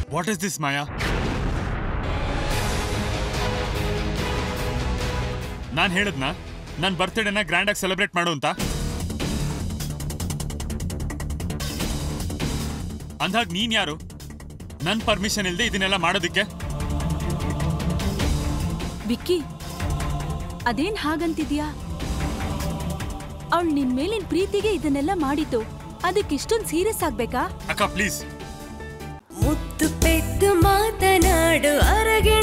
what is this ಮಾಯಾ ನಾನು ಹೇಳದ್ನಾ ನನ್ನ ಬರ್ತ್ಡೇನ grand ಆಗಿ ಸೆಲೆಬ್ರೇಟ್ ಮಾಡು ಅಂತ ಅಂದಾಗ ನೀನ್ ಯಾರು ನನ್ನ ಪರ್ಮಿಷನ್ ಇಲ್ಲದೆ ಇದನ್ನೆಲ್ಲ ಮಾಡೋದಿಕ್ಕೆ ವಿಕ್ಕಿ ಅದೇನ್ ಹಾಗಂತಿದ್ಯಾ ಅವಳು ನಿನ್ ಮೇಲಿನ ಪ್ರೀತಿಗೆ ಇದನ್ನೆಲ್ಲ ಮಾಡಿತು ಅದಕ್ಕೆ ಇಷ್ಟೊಂದು ಸೀರಿಯಸ್ ಆಗ್ಬೇಕಾ ಅಕ್ಕ ಪ್ಲೀಸ್ ಮುತ್ತು ಪೆದ್ದು ಮಾತನಾಡು ಅರಗೆ